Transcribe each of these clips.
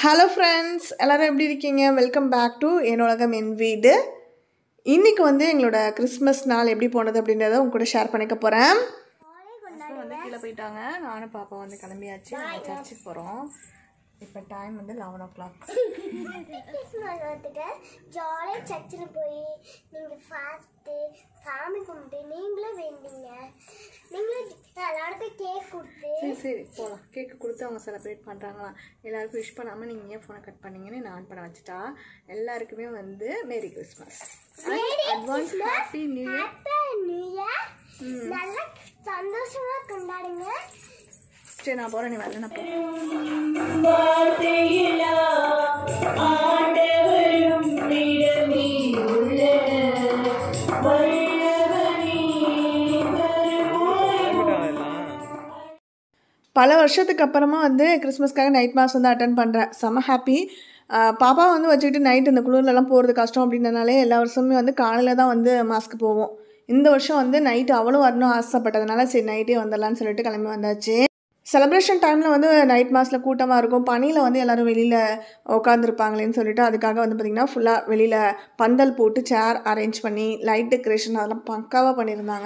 Hello friends எல்லோரும் எப்படி இருக்கீங்க வெல்கம் பேக் டு என்னோடகம் என் வீடு இன்றைக்கி வந்து எங்களோட கிறிஸ்மஸ் நாள் எப்படி போனது அப்படின்றத உங்க கூட ஷேர் பண்ணிக்க போகிறேன் வந்து கீழே போயிட்டாங்க நானும் பாப்பா வந்து கிளம்பியாச்சு நாங்கள் சர்ச்சுக்கு போகிறோம் இப்போ டைம் வந்து லெவன் ஓ கிளாக் கிறிஸ்மஸ் வந்துட்டு ஜாலியாக சர்ச்சில் போய் நீங்கள் ஃபாஸ்ட்டு சாமி கும்பிட்டு நீங்களும் வேண்டிங்க நீங்களும் எல்லாருக்கும் கேக் கொடுத்து சரி சரி போகலாம் கேக்கு கொடுத்து அவங்க செலிப்ரேட் பண்ணுறாங்களாம் எல்லாருக்கும் விஷ் பண்ணாமல் நீங்கள் ஏன் ஃபோனை கட் பண்ணீங்கன்னு நான் ஆன் பண்ண வச்சுட்டா எல்லாருக்குமே வந்து merry Christmas advance happy new year happy new year நல்லா சந்தோஷமா கொண்டாடுங்க சரி நான் போகிறேன் நீ வரல நான் போகிறேன் பல வருஷத்துக்கு அப்புறமா வந்து கிறிஸ்மஸ்க்காக நைட் மாஸ் வந்து அட்டன் பண்ணுறேன் செம்ம ஹாப்பி பாப்பா வந்து வச்சுக்கிட்டு நைட் இந்த குளிர்லலாம் போகிறது கஷ்டம் அப்படின்றனாலே எல்லா வருஷமுமே வந்து காலையில் தான் வந்து மாஸ்க்கு போவோம் இந்த வருஷம் வந்து நைட்டு அவளும் வரணும் ஆசைப்பட்டதுனால சரி நைட்டே வந்துடலான்னு சொல்லிட்டு கிளம்பி வந்தாச்சு செலிப்ரேஷன் டைமில் வந்து நைட் மாஸில் கூட்டமாக இருக்கும் பனியில் வந்து எல்லோரும் வெளியில் உட்காந்துருப்பாங்களேன்னு சொல்லிட்டு அதுக்காக வந்து பார்த்திங்கன்னா ஃபுல்லாக வெளியில் பந்தல் போட்டு சேர் அரேஞ்ச் பண்ணி லைட் டெக்கரேஷன் அதெல்லாம் பக்காவாக பண்ணியிருந்தாங்க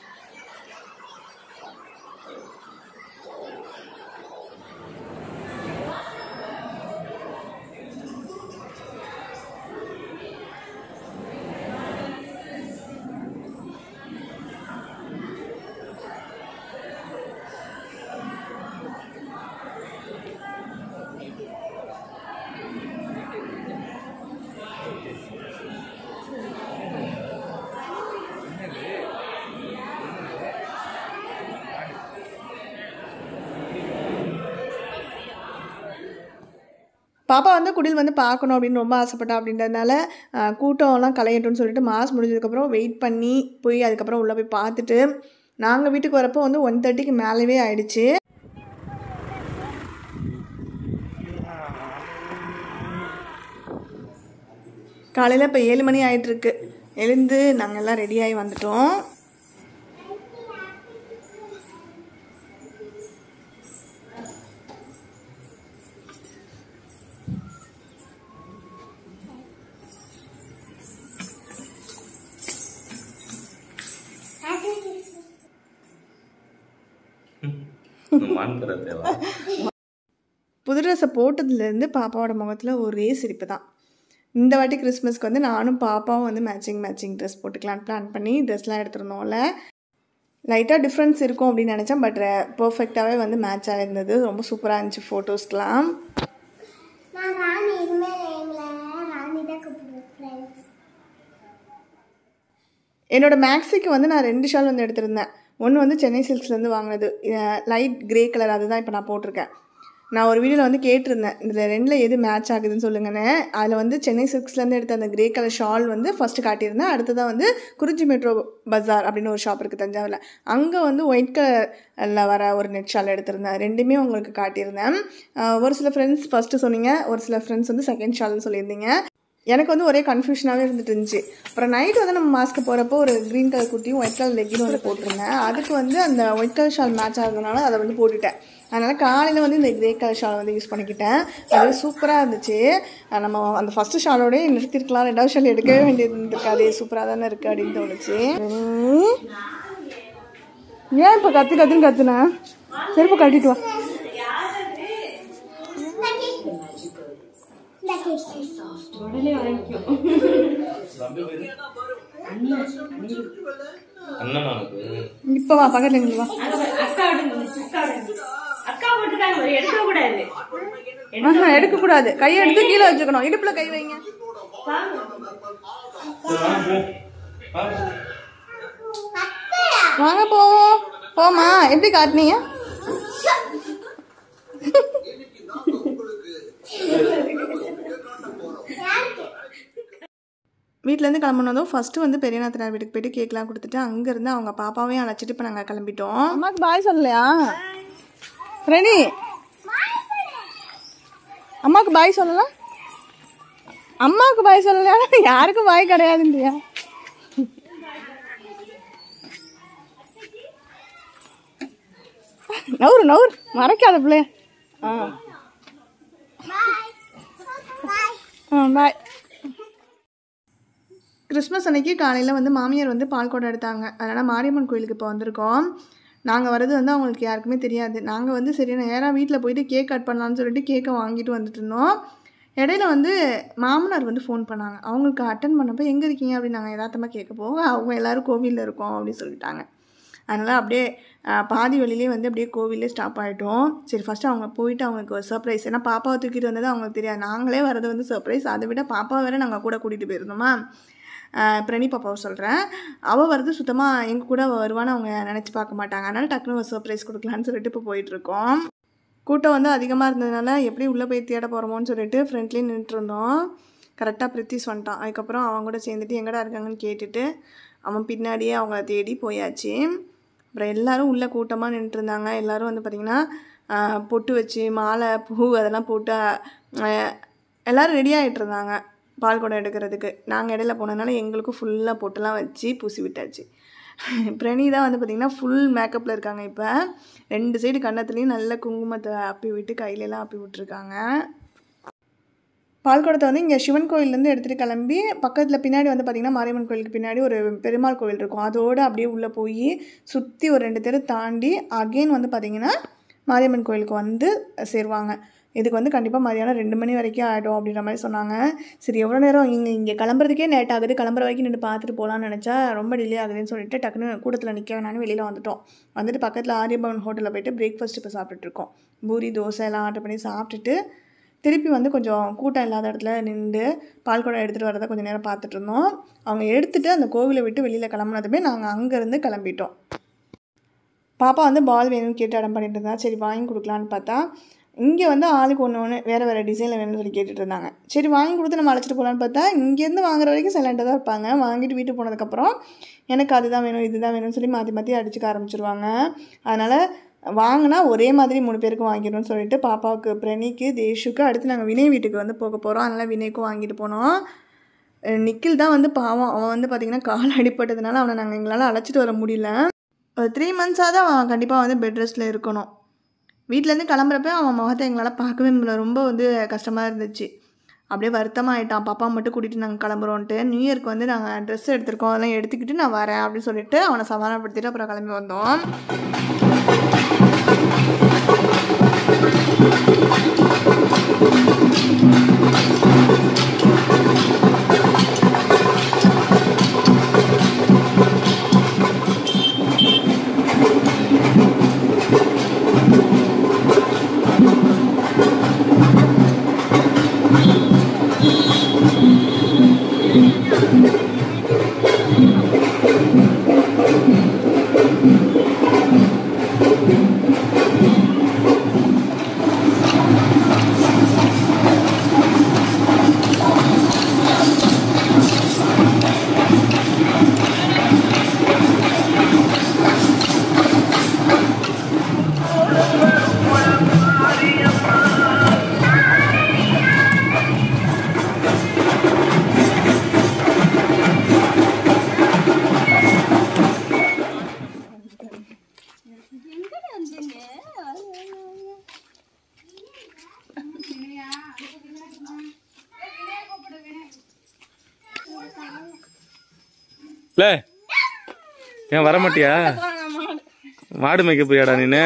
பாப்பா வந்து குடில் வந்து பார்க்கணும் அப்படின்னு ரொம்ப ஆசைப்பட்டா அப்படின்றதுனால அஹ், கூட்டம்லாம் கலையட்டும்னு சொல்லிட்டு மாஸ் முடிஞ்சதுக்கப்புறம் வெயிட் பண்ணி போய் அதுக்கப்புறம் உள்ளே போய் பார்த்துட்டு நாங்கள் வீட்டுக்கு வரப்போ வந்து ஒன் தேர்ட்டிக்கு மேலேவே ஆயிடுச்சு காலையில் இப்போ ஏழு மணி ஆயிட்டிருக்கு எழுந்து நாங்கள் எல்லாம் ரெடியாகி வந்துட்டோம் मान करते हैं புது ட்ரெஸ்ஸை போட்டதுலேருந்து பாப்பாவோட முகத்தில் ஒரே சிரிப்பு தான் இந்த வாட்டி கிறிஸ்மஸ்க்கு வந்து நானும் பாப்பாவும் வந்து மேட்சிங் மேட்சிங் ட்ரெஸ் போட்டுக்கலான்னு பிளான் பண்ணி ட்ரெஸ்லாம் எடுத்திருந்தோம்ல லைட்டாக டிஃப்ரென்ஸ் இருக்கும் அப்படின்னு நினச்சேன் பட் பர்ஃபெக்டாகவே வந்து மேட்ச் ஆகிருந்தது ரொம்ப சூப்பராக இருந்துச்சு ஃபோட்டோஸ்க்கெலாம் நான் ராணி இனிமேல் எங்களை ராணி தான் கூப்பிடுவேன் ஃப்ரெண்ட்ஸ் என்னோடய மேக்ஸிக்கு வந்து நான் ரெண்டு ஷால் வந்து எடுத்திருந்தேன் ஒன்று வந்து சென்னை சில்க்ஸ்லேருந்து வாங்கினது லைட் கிரே கலர் அதுதான் இப்போ நான் போட்டிருக்கேன் நான் ஒரு வீடியோவில் வந்து கேட்டிருந்தேன் இதில் ரெண்டில் எது மேட்ச் ஆகுதுன்னு சொல்லுங்கன்னு அதில் வந்து சென்னை சில்க்ஸ்லேருந்து எடுத்த அந்த கிரே கலர் ஷால் வந்து ஃபஸ்ட்டு காட்டியிருந்தேன் அடுத்ததாக வந்து குறிஞ்சி மெட்ரோ பஜார் அப்படின்னு ஒரு ஷாப் இருக்குது தஞ்சாவூரில் அங்கே வந்து ஒயிட் கலரில் வர ஒரு நெட் ஷால் எடுத்திருந்தேன் ரெண்டுமே உங்களுக்கு காட்டியிருந்தேன் அஹ் ஒரு சில ஃப்ரெண்ட்ஸ் ஃபஸ்ட்டு சொன்னீங்க ஒரு சில ஃப்ரெண்ட்ஸ் வந்து செகண்ட் ஷால்னு சொல்லியிருந்தீங்க எனக்கு வந்து ஒரே கன்ஃபியூஷனாகவே இருந்துட்டு இருந்துச்சு அப்புறம் நைட் வந்து நம்ம மாஸ்க்கு போகிறப்போ ஒரு க்ரீன் கலர் குட்டியும் ஒயிட் கலர் லெக்கின் ஒன்று போட்டிருந்தேன் அதுக்கு வந்து அந்த ஒயிட் கலர் ஷால் மேட்ச் ஆகுறதுனால அதை வந்து போட்டுட்டேன் அதனால் காலையில் வந்து இந்த கிரே கலர் ஷால் வந்து யூஸ் பண்ணிக்கிட்டேன் அது சூப்பராக இருந்துச்சு அஹ் நம்ம அந்த ஃபஸ்ட்டு ஷாலோடய நிறுத்திருக்கலாம் ரெண்டாவது ஷால் எடுக்கவே வேண்டியது இருந்திருக்காது சூப்பராக தானே இருக்குது அப்படின்னு தோணுச்சு உம். ஏன் இப்போ கற்று கற்றுன்னு கற்றுனேன் செருப்பு கட்டிட்டு வா அண்ணன் உனக்கு இப்போ வா பக்கத்தில் இருந்து வா அக்கா போட்டுருக்காங்க ஒரு எடுக்க கூடாது ஆஹா எடுக்கக்கூடாது கையை எடுத்து கீழே வச்சுக்கணும் இடுப்பில் கை வைங்க வாங்க போவோம் போமா எப்படி காட்டுனீங்க வீட்டிலேருந்து கிளம்புனதும் ஃபஸ்ட்டு வந்து பெரியநாத்தனார் வீட்டுக்கு போயிட்டு கேக்லாம் கொடுத்துட்டு அங்கேருந்து அவங்க பாப்பாவையும் அழைச்சிட்டு இப்போ நாங்கள் கிளம்பிட்டோம் அம்மாக்கு பாய் சொல்லலையா ரெடி அம்மாவுக்கு பாய் சொல்லலாம் அம்மாவுக்கு பாய் சொல்லலையா யாருக்கும் பாய் கிடையாதுன்றியா நவுறு நவுறு மறைக்காத பிள்ளைய ஆ பாய் பாய் கிறிஸ்மஸ் அன்னைக்கு காலையில் வந்து மாமியார் வந்து பால் குடம் எடுத்தாங்க அதனால் மாரியம்மன் கோயிலுக்கு இப்போ வந்திருக்கோம் நாங்கள் வர்றது வந்து அவங்களுக்கு யாருக்குமே தெரியாது நாங்கள் வந்து சரி நேராக வீட்டில் போயிட்டு கேக் கட் பண்ணலாம்னு சொல்லிட்டு கேக்கை வாங்கிட்டு வந்துட்டு இருந்தோம் இடையில வந்து மாமனார் வந்து ஃபோன் பண்ணாங்க அவங்களுக்கு அட்டன் பண்ணப்போ எங்கே இருக்கீங்க அப்படின்னு நாங்கள் யதார்த்தமாக கேட்க போக அவங்க எல்லோரும் கோவிலில் இருக்கோம் அப்படின்னு சொல்லிட்டாங்க அதனால் அப்படியே அஹ், பாதி வழியிலே வந்து அப்படியே கோவிலே ஸ்டாப் ஆகிட்டோம் சரி ஃபஸ்ட்டு அவங்க போயிட்டு அவங்களுக்கு ஒரு சர்ப்ரைஸ் ஏன்னா பாப்பாவை தூக்கிட்டு வந்தது அவங்களுக்கு தெரியாது நாங்களே வரது வந்து சர்ப்ரைஸ் அதை விட பாப்பாவை வேற நாங்கள் கூட கூட்டிகிட்டு போயிருந்தோமா அஹ், பிரணி பாப்பாவை சொல்கிறேன் அவள் வரது சுத்தமாக எங்கள் கூட அவ வருவான்னு அவங்க நினச்சி பார்க்க மாட்டாங்க அதனால் டக்குனு ஒரு சர்ப்ரைஸ் கொடுக்கலான்னு சொல்லிட்டு இப்போ போயிட்டுருக்கோம் கூட்டம் வந்து அதிகமாக இருந்ததுனால எப்படி உள்ளே போய் தேட போகிறோமோன்னு சொல்லிட்டு ஃப்ரெண்ட்லேயே நின்றுருந்தோம் கரெக்டாக பிரித்திஸ் வந்துட்டான் அதுக்கப்புறம் அவங்க கூட சேர்ந்துட்டு எங்கடா இருக்காங்கன்னு கேட்டுட்டு அவன் பின்னாடியே அவங்கள தேடி போயாச்சு அப்புறம் எல்லாரும் உள்ளே கூட்டமாக நின்றுருந்தாங்க எல்லாரும் வந்து பார்த்திங்கன்னா ஆஹ், பொட்டு வச்சு மாலை பூ அதெல்லாம் போட்டு ஆஹ், எல்லாரும் ரெடி ஆகிட்டு இருந்தாங்க பால் குடம் எடுக்கிறதுக்கு நாங்கள் இடையில போனதுனால எங்களுக்கும் ஃபுல்லாக பொட்டுலாம் வச்சு பூசி விட்டாச்சு பிரணி தான் வந்து பார்த்திங்கன்னா ஃபுல் மேக்கப்பில் இருக்காங்க இப்போ ரெண்டு சைடு கன்னத்துலேயும் நல்ல குங்குமத்தை அப்பி விட்டு கையிலலாம் அப்பி விட்டுருக்காங்க பால் குடத்தை வந்து இங்கே சிவன் கோயிலேருந்து எடுத்துகிட்டு கிளம்பி பக்கத்தில் பின்னாடி வந்து பார்த்திங்கன்னா மாரியம்மன் கோயிலுக்கு பின்னாடி ஒரு பெருமாள் கோவில் இருக்கும் அதோடு அப்படியே உள்ளே போய் சுற்றி ஒரு ரெண்டு தெரு தாண்டி அகெயின் வந்து பார்த்திங்கன்னா மாரியம்மன் கோயிலுக்கு வந்து சேருவாங்க இதுக்கு வந்து கண்டிப்பாக மதியானம் ரெண்டு மணி வரைக்கும் ஆகிடும் அப்படின்ற மாதிரி சொன்னாங்க சரி எவ்வளோ நேரம் இங்கே இங்கே கிளம்புறதுக்கே லேட் ஆகுது கிளம்புற வரைக்கும் நின்று பார்த்துட்டு போகலான்னு நினச்சா ரொம்ப டிலே ஆகுதுன்னு சொல்லிட்டு டக்குன்னு கூட்டத்தில் நிற்க வேணான்னு வெளியில் வந்துட்டோம் வந்துட்டு பக்கத்தில் ஆரியபவன் ஹோட்டலில் போயிட்டு பிரேக்ஃபாஸ்ட் இப்போ சாப்பிட்டுட்டு இருக்கோம் பூரி தோசை எல்லாம் ஆர்டர் பண்ணி சாப்பிட்டுட்டு திருப்பி வந்து கொஞ்சம் கூட்டம் இல்லாத இடத்துல நின்று பால் குடம் எடுத்துகிட்டு வரதை கொஞ்சம் நேரம் பார்த்துட்டு இருந்தோம் அவங்க எடுத்துகிட்டு அந்த கோவிலை விட்டு வெளியில் கிளம்புனதுமே நாங்கள் அங்கேருந்து கிளம்பிட்டோம் பாப்பா வந்து பால் வேணும்னு கேட்டு அடம் பண்ணிட்டு இருந்தா சரி வாங்கி கொடுக்கலான்னு பார்த்தா இங்கே வந்து ஆளுக்கு ஒன்று ஒன்று வேறு வேறு டிசைனில் வேணும்னு சொல்லி கேட்டுட்டு இருந்தாங்க சரி வாங்கி கொடுத்து நம்ம அழைச்சிட்டு போகலான்னு பார்த்தா இங்கேருந்து வாங்குற வரைக்கும் சைலண்டாக தான் இருப்பாங்க வாங்கிட்டு வீட்டுக்கு போனதுக்கப்புறம் எனக்கு அதுதான் வேணும் இதுதான் வேணும்னு சொல்லி மாற்றி மாற்றி அடிச்சுக்க ஆரம்பிச்சிருவாங்க அதனால் வாங்கினா ஒரே மாதிரி மூணு பேருக்கு வாங்கிடணும்னு சொல்லிட்டு பாப்பாவுக்கு பிரணிக்கு தேஷுக்கு அடுத்து நாங்கள் வினய் வீட்டுக்கு வந்து போக போகிறோம் அதனால் வினய்க்கும் வாங்கிட்டு போனோம் அஹ் நிக்கில் தான் வந்து பாவம் அவன் வந்து பார்த்திங்கன்னா கால் அடிப்பட்டதுனால அவனை நாங்கள் எங்களால் அழைச்சிட்டு வர முடியல ஒரு த்ரீ மந்த்ஸாக தான் அவன் கண்டிப்பாக வந்து பெட் ரெஸ்ட்டில் இருக்கணும் வீட்டிலேருந்து கிளம்புறப்ப அவன் முகத்தை எங்களால் பார்க்கவே முடியல ரொம்ப வந்து கஷ்டமாக இருந்துச்சு அப்படியே வருத்தமாக ஆயிட்டான் பாப்பா மட்டும் கூட்டிகிட்டு நாங்கள் கிளம்புறோன்ட்டு நியூ இயர்க்கு வந்து நாங்கள் ட்ரெஸ் எடுத்திருக்கோம் அதெல்லாம் எடுத்துக்கிட்டு நான் வரேன் அப்படின்னு சொல்லிட்டு அவனை சமாதானப்படுத்திட்டு அப்புறம் கிளம்பி வந்தோம் இல்ல ஏன் வர மாட்டியா மாடு மேய்க்க போயாடா நீனு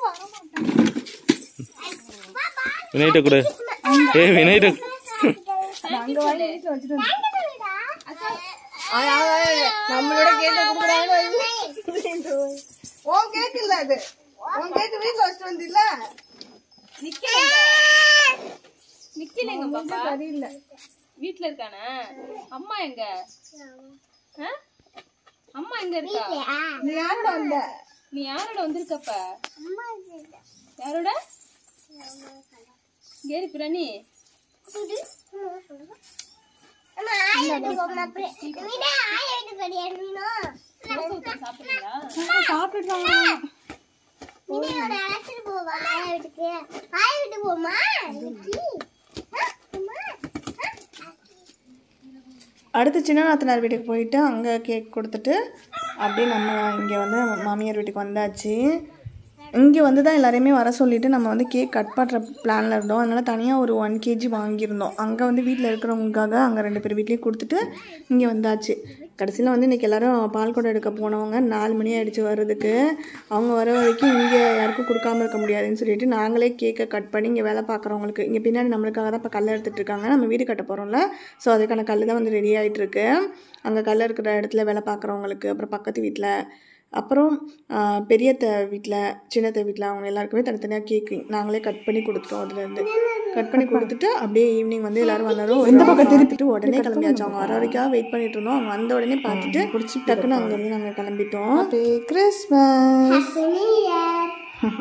வினைட்ட கொடு ஏ வினைட்ட நம்மளோட கேட்டு கொடுக்குறாங்க உன் கேக்கு இல்ல அது உன் கேக்கு வீட்டில் வச்சுட்டு வந்தில்ல நிக்கலைங்க பாப்பா வீட்ல இருக்கானே அம்மா எங்க ஆ? அம்மா எங்க இருக்கா நீ யாரோட வந்த நீ யாரோட வந்திருக்கப்ப யாரோட கேரி பிரணி அம்மா, ஆயா வீட்டுக்கு போம்மா, அப்படி- விடு, ஆயா வீட்டுக்கு போடி, அண்ணனும். சாப்பிடுறீங்களா வினயோட அழைச்சிட்டு போவா, ஆயா வீட்டுக்கு. ஆயா வீட்டுக்கு போம்மா, இன்னைக்கு. ஆ, அம்மா, ஆ, அடுத்து சின்ன நாத்தனார் வீட்டுக்கு போயிட்டு அங்கே கேக் கொடுத்துட்டு அப்படியே நம்ம இங்கே வந்து மாமியார் வீட்டுக்கு வந்தாச்சு இங்கே வந்து தான் எல்லாரையுமே வர சொல்லிட்டு நம்ம வந்து கேக் கட் பண்ணுற பிளானில் இருந்தோம் அதனால் தனியாக ஒரு ஒன் கேஜி வாங்கியிருந்தோம் அங்கே வந்து வீட்டில் இருக்கிறவங்களுக்காக அங்கே ரெண்டு பேர் வீட்லேயும் கொடுத்துட்டு இங்கே வந்தாச்சு கடைசியில் வந்து இன்றைக்கி எல்லோரும் பால் குடம் எடுக்க போனவங்க நாலு மணி ஆயிடுச்சு வர்றதுக்கு அவங்க வர வரைக்கும் இங்கே யாருக்கும் கொடுக்காம இருக்க முடியாதுன்னு சொல்லிட்டு நாங்களே கேக்கை கட் பண்ணி இங்கே வேலை பார்க்குறவங்களுக்கு இங்கே பின்னாடி நம்மளுக்காக தான் இப்போ கல் எடுத்துகிட்டு இருக்காங்க நம்ம வீடு கட்ட போகிறோம்ல ஸோ அதுக்கான கல் தான் வந்து ரெடி ஆகிட்டு இருக்கு அங்கே கல் இருக்கிற இடத்துல வேலை பார்க்குறவங்களுக்கு அப்புறம் பக்கத்து வீட்டில் அப்புறம் ஆஹ், பெரியத்த வீட்டில் சின்னத்த வீட்டில் அவங்க எல்லாருக்குமே தனித்தனியாக கேக் நாங்களே கட் பண்ணி கொடுத்துட்டோம் அதுலேருந்து கட் பண்ணி கொடுத்துட்டு அப்படியே ஈவினிங் வந்து எல்லாரும் வந்தாலும் இந்த பக்கம் திருப்பிட்டு உடனே கிளம்பியாச்சு அவங்க வர வரைக்கும் வெயிட் பண்ணிட்டு இருந்தோம் அவங்க வந்த உடனே பார்த்துட்டு பிடிச்சி டக்குன்னு அங்கேருந்து நாங்கள் கிளம்பிட்டோம் அப்படியே கிறிஸ்மஸ் நியூ இயர்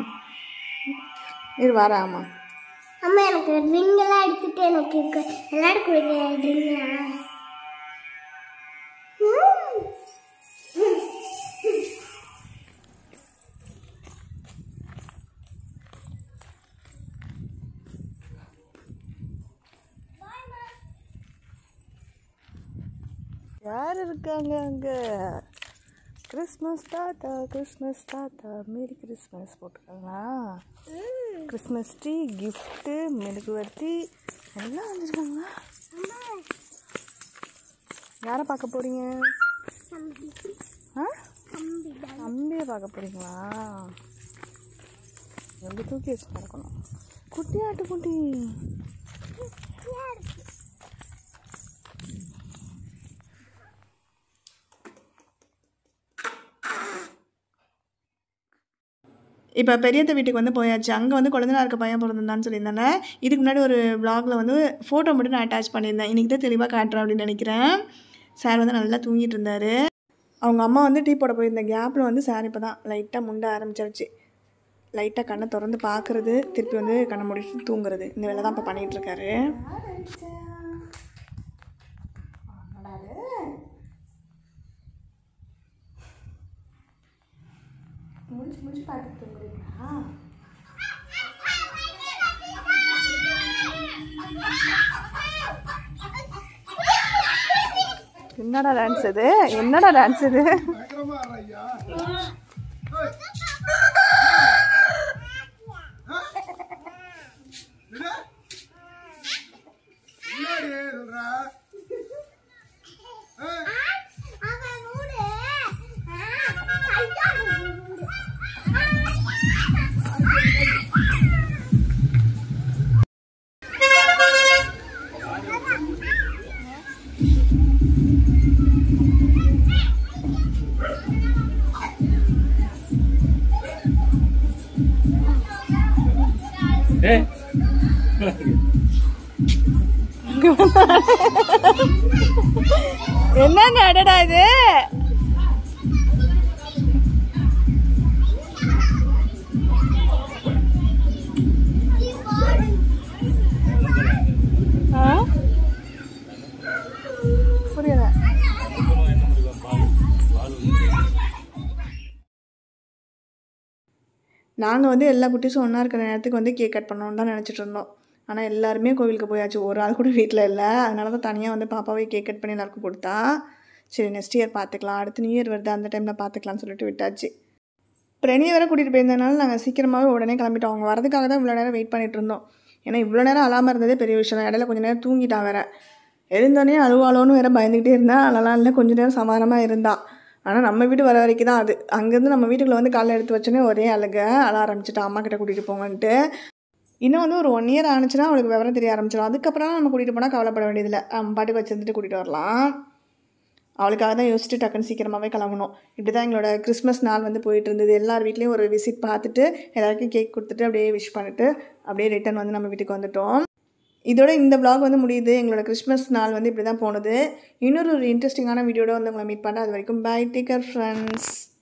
இது வராமா அம்மா எனக்கு ரிங் எல்லாம் எடுத்துட்டு எனக்கு கு- விளையாட கொடுங்க ரிங்கா யார் இருக்காங்க அங்கே கிறிஸ்மஸ் தாத்தா கிறிஸ்மஸ் தாத்தா மேரி கிறிஸ்மஸ் போட்டுருக்காங்களா கிறிஸ்மஸ் ட்ரீ கிஃப்ட்டு மெழுகுவர்த்தி எல்லாம் வந்துருக்காங்க யாரை பார்க்க போறீங்க ஆ தம்பியை பார்க்க போறீங்களா எப்படி தூக்கி வச்சு நடக்கணும் குட்டி ஆட்டுக்குட்டி இப்போ பெரியத்த வீட்டுக்கு வந்து போயாச்சு அங்கே வந்து குழந்தைனா இருக்க பையன் பிறந்திருந்தான்னு சொல்லியிருந்தானே இதுக்கு முன்னாடி ஒரு vlogல வந்து ஃபோட்டோ மட்டும் நான் அட்டாச் பண்ணியிருந்தேன் இன்றைக்கி தான் தெளிவாக காட்டுறேன் அப்படின்னு நினைக்கிறேன் சார் வந்து நல்லா தூங்கிட்டு இருந்தார் அவங்க அம்மா வந்து டீ போட போயிருந்த கேப்பில் வந்து சார் இப்போ தான் லைட்டாக முண்ட ஆரம்பிச்சிருச்சு லைட்டாக கண்ணை திறந்து பார்க்குறது திருப்பி வந்து கண்ணை முடிச்சுட்டு தூங்குறது இந்த வேலை தான் இப்போ பண்ணிகிட்ருக்காரு முடிச்சு முடிச்சு பார்த்துட்டு தூங்குறீங்களா என்னடா டான்ஸ் இது என்னடா டான்ஸ் இது அவன் மூடு ஏய் என்னங்க அடடா இது ஆ? புரியல நாங்கள் வந்து எல்லா குட்டீஸும் ஒன்றா இருக்கிற நேரத்துக்கு வந்து கேக் கட் பண்ணணும்னு தான் நினச்சிட்டு இருந்தோம் ஆனால் எல்லாருமே கோவிலுக்கு போயாச்சு ஒரு ஆள் கூட வீட்டில் இல்லை அதனால தான் தனியாக வந்து பாப்பாவே கேக் கட் பண்ணி எல்லாருக்கும் கொடுத்தா சரி நெக்ஸ்ட் இயர் பார்த்துக்கலாம் அடுத்து நியூ இயர் வருது அந்த டைமில் பார்த்துக்கலாம்னு சொல்லிட்டு விட்டாச்சு பிரணியை வேற கூட்டிகிட்டு போயிருந்தனால நாங்கள் சீக்கிரமாகவே உடனே கிளம்பிட்டோம் அவங்க வரதுக்காக தான் இவ்வளோ நேரம் வெயிட் பண்ணிட்டு இருந்தோம் ஏன்னா இவ்வளோ நேரம் அழாமல் இருந்ததே பெரிய விஷயம் தான் இடையில கொஞ்சம் நேரம் தூங்கிட்டான் வேற எழுந்தோடனே அழுவாளோன்னு வேற பயந்துக்கிட்டே இருந்தா அழலாம் இல்லை கொஞ்ச நேரம் சமாதானமாக இருந்தா ஆனால் நம்ம வீடு வர வரைக்கும் தான் அது அங்கேருந்து நம்ம வீட்டுக்குள்ள வந்து காலைல எடுத்து வச்சோன்னே ஒரே அழுக அழ ஆரம்பிச்சிட்டா அம்மா கிட்ட கூட்டிகிட்டு போங்கன்ட்டு இன்னும் வந்து ஒரு ஒன் இயர் ஆனிச்சுன்னா அவளுக்கு விவரம் தெரிய ஆரம்பிச்சிடும் அதுக்கப்புறம் நம்ம கூட்டிகிட்டு போனால் கவலைப்பட வேண்டியதில்லை நம்ம பாட்டுக்கு வச்சிருந்துட்டு கூட்டிகிட்டு வரலாம் அவளுக்காக தான் யோசிச்சுட்டு டக்குன்னு சீக்கிரமாகவே கிளம்பணும் இப்படி தான் எங்களோட கிறிஸ்மஸ் நாள் வந்து போயிட்டு இருந்தது எல்லார் வீட்லேயும் ஒரு விசிட் பார்த்துட்டு எல்லாருக்கும் கேக் கொடுத்துட்டு அப்படியே விஷ் பண்ணிட்டு அப்படியே ரிட்டர்ன் வந்து நம்ம வீட்டுக்கு வந்துட்டோம் இதோட இந்த vlog வந்து முடியுது எங்களோட கிறிஸ்மஸ் நாள் வந்து இப்படி தான் போனது இன்னொரு ஒரு இன்ட்ரெஸ்டிங்கான வீடியோட வந்து உங்களை மீட் பண்ணேன் அது வரைக்கும் பை டேக்கர் ஃப்ரெண்ட்ஸ்